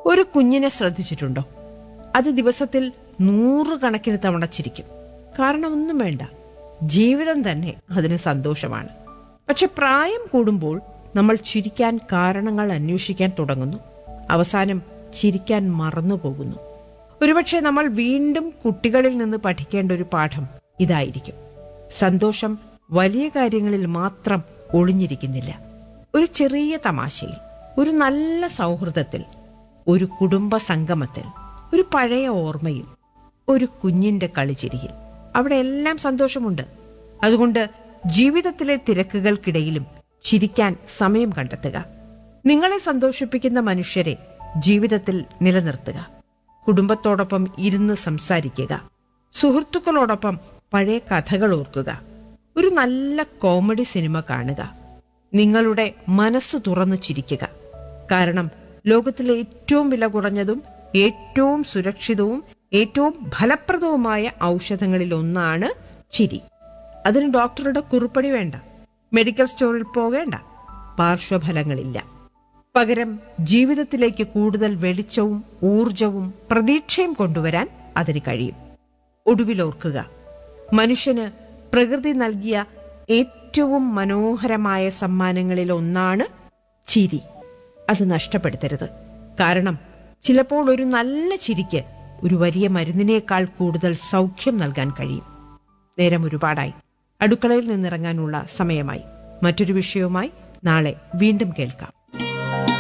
ഒരു കുഞ്ഞിനെ ശ്രദ്ധിച്ചിട്ടുണ്ടോ അത് ദിവസത്തിൽ നൂറുകണക്കിന് തവണ ചിരിക്കും കാരണം ഒന്നും വേണ്ട ജീവിതം തന്നെ അതിന് സന്തോഷമാണ് പക്ഷെ പ്രായം കൂടുമ്പോൾ നമ്മൾ ചിരിക്കാൻ കാരണങ്ങൾ അന്വേഷിക്കാൻ തുടങ്ങുന്നു അവസാനം ചിരിക്കാൻ മറന്നു പോകുന്നു ഒരുപക്ഷെ നമ്മൾ വീണ്ടും കുട്ടികളിൽ നിന്ന് പഠിക്കേണ്ട ഒരു പാഠം ഇതായിരിക്കും സന്തോഷം വലിയ കാര്യങ്ങളിൽ മാത്രം ഒളിഞ്ഞിരിക്കുന്നില്ല ഒരു ചെറിയ തമാശയിൽ ഒരു നല്ല സൗഹൃദത്തിൽ ഒരു കുടുംബ സംഗമത്തിൽ ഒരു പഴയ ഓർമ്മയിൽ ഒരു കുഞ്ഞിന്റെ കളിച്ചിരിയിൽ അവിടെ എല്ലാം സന്തോഷമുണ്ട് അതുകൊണ്ട് ജീവിതത്തിലെ തിരക്കുകൾക്കിടയിലും ചിരിക്കാൻ സമയം കണ്ടെത്തുക നിങ്ങളെ സന്തോഷിപ്പിക്കുന്ന മനുഷ്യരെ ജീവിതത്തിൽ നിലനിർത്തുക കുടുംബത്തോടൊപ്പം ഇരുന്ന് സംസാരിക്കുക സുഹൃത്തുക്കളോടൊപ്പം പഴയ കഥകൾ ഓർക്കുക ഒരു നല്ല കോമഡി സിനിമ കാണുക നിങ്ങളുടെ മനസ്സ് തുറന്നു ചിരിക്കുക കാരണം ലോകത്തിലെ ഏറ്റവും വില കുറഞ്ഞതും ഏറ്റവും സുരക്ഷിതവും ഏറ്റവും ഫലപ്രദവുമായ ഔഷധങ്ങളിൽ ഒന്നാണ് ചിരി അതിന് ഡോക്ടറുടെ കുറിപ്പടി വേണ്ട മെഡിക്കൽ സ്റ്റോറിൽ പോകേണ്ട പാർശ്വഫലങ്ങളില്ല പകരം ജീവിതത്തിലേക്ക് കൂടുതൽ വെളിച്ചവും ഊർജവും പ്രതീക്ഷയും കൊണ്ടുവരാൻ അതിന് കഴിയും ഒടുവിലോർക്കുക മനുഷ്യന് പ്രകൃതി നൽകിയ ഏറ്റവും മനോഹരമായ സമ്മാനങ്ങളിൽ ഒന്നാണ് ചിരി അത് നഷ്ടപ്പെടുത്തരുത് കാരണം ചിലപ്പോൾ ഒരു നല്ല ചിരിക്ക് ഒരു വലിയ മരുന്നിനേക്കാൾ കൂടുതൽ സൗഖ്യം നൽകാൻ കഴിയും നേരം ഒരുപാടായി അടുക്കളയിൽ നിന്നിറങ്ങാനുള്ള സമയമായി മറ്റൊരു വിഷയവുമായി നാളെ വീണ്ടും കേൾക്കാം